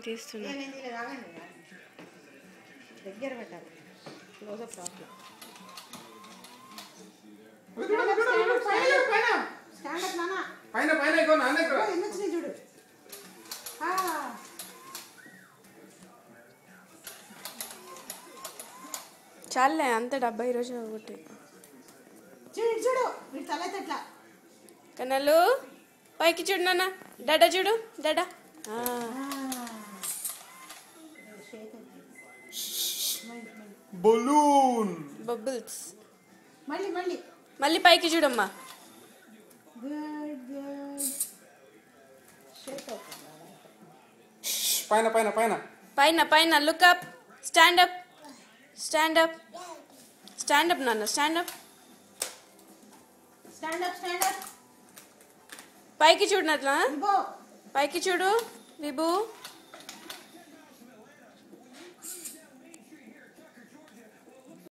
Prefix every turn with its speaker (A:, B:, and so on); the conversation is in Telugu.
A: తీస్తున్నా
B: ఏమైంది ఇలా రాగండి దగ్గర పెట్టాలి క్లోజప్ రావట్లేదు స్టాండ్ అప్ నానా
C: పైన పైన ఇగో నాన్న ఇక్కడ
B: ఎన్ని వచ్చినాయి చూడు ఆ,
A: చాలే అంతే డబ్బా ఈరోజు ఒకటి
B: చూడు ఇటు చూడు వీడు తల అయితే ఎట్లా
A: కన్నలు పైకి చూడు నాన్న డడా చూడు డడా ఆ,
B: ఆ. షేక్ అవుతుంది. మళ్ళీ, మళ్ళీ.
C: బలూన్
A: బబుల్స్
B: మళ్ళీ మళ్ళీ
A: మళ్ళీ పైకి చూడమ్మా
B: గుడ్ గుడ్ షేక్ అవుతుంది
C: పైన పైన పైన
A: పైన పైన look up stand up stand up stand up నాన్న stand up
B: stand up stand up
A: పైకి చూడు నట్లా
B: ఇగో
A: పైకి చూడు విభు